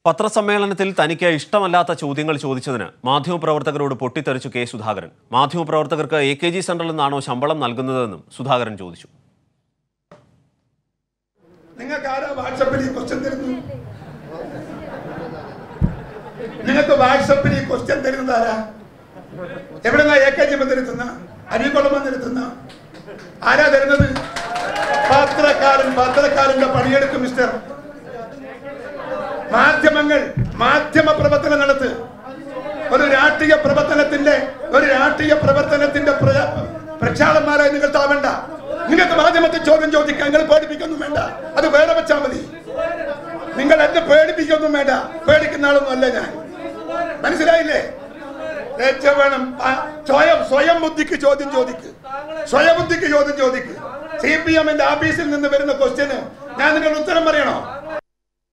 പത്രസമ്മേളനത്തിൽ തനിക്ക് ഇഷ്ടമല്ലാത്ത ചോദ്യങ്ങൾ ചോദിച്ചതിന് മാധ്യമപ്രവർത്തകരോട് പൊട്ടിത്തെറിച്ചു കെ സുധാകരൻ മാധ്യമപ്രവർത്തകർക്ക് എ കെ ജി സെന്ററിൽ നിന്നാണോ ശമ്പളം നൽകുന്നതെന്നും സുധാകരൻ ചോദിച്ചു നിങ്ങൾക്ക് ആരാ വാട്സപ്പിൽ ഈ ക്വസ്റ്റ്യൻ തരുന്നു നിങ്ങൾക്ക് വാട്സപ്പിൽ ഈ ക്വസ്റ്റ്യൻ തരുന്നത് ആരാ എവിടെ നിന്നാ എ കെ ജി വന്നിരുത്തുന്ന അരികൊളം വന്നിരുത്തുന്ന ആരാ തരുന്നത് പത്രക്കാരൻ പത്രക്കാരന്റെ പണിയെടുക്കും മിസ്റ്റർ മാധ്യമങ്ങൾ മാധ്യമ പ്രവർത്തനം നടത്ത് ഒരു രാഷ്ട്രീയ പ്രവർത്തനത്തിന്റെ ഒരു രാഷ്ട്രീയ പ്രവർത്തനത്തിന്റെ പ്ര- പ്രക്ഷാളന്മാരായി നിങ്ങൾ താവേണ്ട നിങ്ങൾക്ക് മാധ്യമത്തിൽ ചോദ്യം ചോദിക്കാൻ നിങ്ങൾ പേടിപ്പിക്കൊന്നും വേണ്ട അത് വേറെ വെച്ചാൽ മതി നിങ്ങൾ എന്നെ പേടിപ്പിക്കൊന്നും വേണ്ട പേടിക്കുന്ന ആളൊന്നും അല്ല ഞാൻ മനസ്സിലായില്ലേ ലജ്ജ വേണം ആ, സ്വയം സ്വയം ബുദ്ധിക്ക് ചോദ്യം ചോദിക്ക് സ്വയം ബുദ്ധിക്ക് ചോദ്യം ചോദിക്ക് സി പി എമ്മിന്റെ ഓഫീസിൽ നിന്ന് വരുന്ന ക്വസ്റ്റ്യന് ഞാൻ നിങ്ങൾ ഉത്തരം പറയണോ